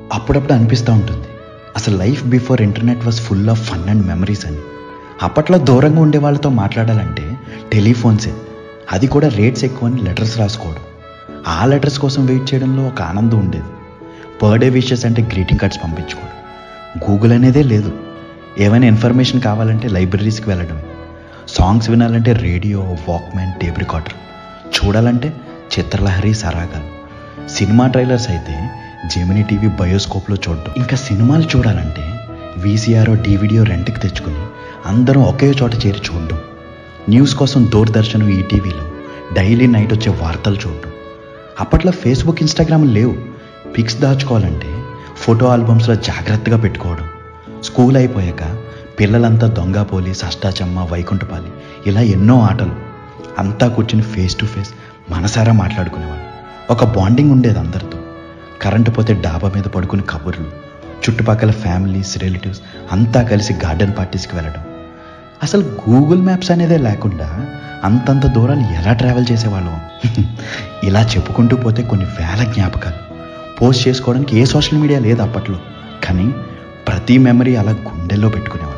అప్పుడప్పుడు అనిపిస్తూ ఉంటుంది అసలు life before internet was full of fun and memories అని అప్పట్లో దూరంగా ఉండే వాళ్ళతో మాట్లాడాలంటే టెలిఫోన్సే అది కూడా రేట్స్ ఎక్కువ అని లెటర్స్ రాసుకోవడం ఆ లెటర్స్ కోసం వెయిట్ చేయడంలో ఒక ఆనందం ఉండేది బర్త్డే విషెస్ అంటే గ్రీటింగ్ కార్డ్స్ పంపించుకోవడం గూగుల్ అనేదే లేదు ఏమైనా ఇన్ఫర్మేషన్ కావాలంటే లైబ్రరీస్కి వెళ్ళడమే సాంగ్స్ వినాలంటే రేడియో వాక్మ్యాన్ టేప్ రికార్డర్ చూడాలంటే చిత్రలహరి సరాగాలు సినిమా ట్రైలర్స్ అయితే జెమినీ టీవీ బయోస్కోప్లో చూడడం ఇంకా సినిమాలు చూడాలంటే వీసీఆర్ డీవీడియో రెంట్కి తెచ్చుకుని అందరం ఒకే చోట చేరి చూడడం న్యూస్ కోసం దూరదర్శన్ ఈటీవీలో డైలీ నైట్ వచ్చే వార్తలు చూడడం అప్పట్లో ఫేస్బుక్ ఇన్స్టాగ్రామ్ లేవు పిక్స్ దాచుకోవాలంటే ఫోటో ఆల్బమ్స్లో జాగ్రత్తగా పెట్టుకోవడం స్కూల్ అయిపోయాక పిల్లలంతా దొంగ పోలీస్ అష్టాచమ్మ వైకుంఠపాలి ఇలా ఎన్నో ఆటలు అంతా కూర్చుని ఫేస్ టు ఫేస్ మనసారా మాట్లాడుకునేవాళ్ళు ఒక బాండింగ్ ఉండేది అందరితో కరెంటు పోతే డాబా మీద పడుకుని కబుర్లు చుట్టుపక్కల ఫ్యామిలీస్ రిలేటివ్స్ అంతా కలిసి గార్డెన్ పార్టీస్కి వెళ్ళడం అసలు గూగుల్ మ్యాప్స్ అనేదే లేకుండా అంతంత దూరాలు ఎలా ట్రావెల్ చేసేవాళ్ళం ఇలా చెప్పుకుంటూ పోతే కొన్ని వేల జ్ఞాపకాలు పోస్ట్ చేసుకోవడానికి ఏ సోషల్ మీడియా లేదు అప్పట్లో కానీ ప్రతి మెమరీ అలా గుండెల్లో పెట్టుకునేవాళ్ళం